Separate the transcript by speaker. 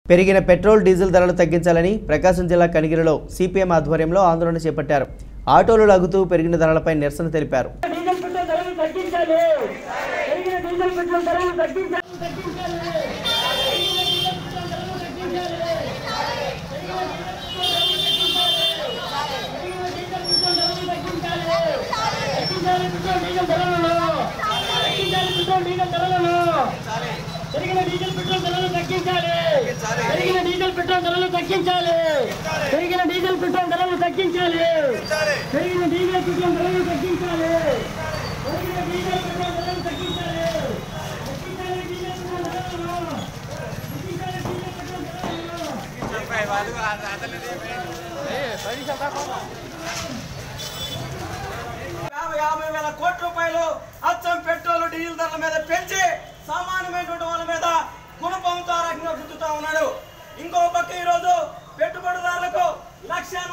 Speaker 1: పెరిగిన petrol diesel ధరలు తగ్గించాలని ప్రకాశం జిల్లా కనిగిరిలో సిపిఎం ఆధ్వర్యంలో ఆందోళన చేపట్టారు ఆటోలు లాగుతూ పెరిగిన ధరలపై నిరసన తెలిపారు
Speaker 2: డీజిల్ పెట్రోల్ ధరలు తగ్గించాలి పెరిగిన డీజిల్ పెట్రోల్ ధరలు తగ్గించాలి తగ్గించాలి పెరిగిన డీజిల్ పెట్రోల్ ధరలు తగ్గించాలి పెరిగిన డీజిల్ పెట్రోల్ ధరలు తగ్గించాలి తగ్గించాలి పెట్రోల్ డీజిల్ ధరలను తగ్గించాలి పెట్రోల్ డీజిల్ ధరలను పెరిగిన డీజిల్ పెట్రోల్ ధరలు తగ్గించాలి పెరిగిన డీజిల్ పెట్రోల్ ధరలు తగ్గించాలి పెరిగిన డీజిల్ పెట్రోల్ ధరలు తగ్గించాలి పెరిగిన డీజిల్ పెట్రోల్ ధరలు తగ్గించాలి పెరిగిన డీజిల్ పెట్రోల్ ధరలు తగ్గించాలి తగ్గించాలి డీజిల్ పెట్రోల్ ధరలను తగ్గించాలి డీజిల్ పెట్రోల్ ధరలను
Speaker 3: యాభై యాభై వేల కోట్ల రూపాయలు అచ్చం పెట్రోల్ డీజిల్ ధరల మీద పెంచి సామాన్యమైనటువంటి వాళ్ళ మీద గుణపంతో రకంగా గుర్తుతా ఉన్నాడు ఇంకో పక్క ఈరోజు పెట్టుబడిదారులకు లక్ష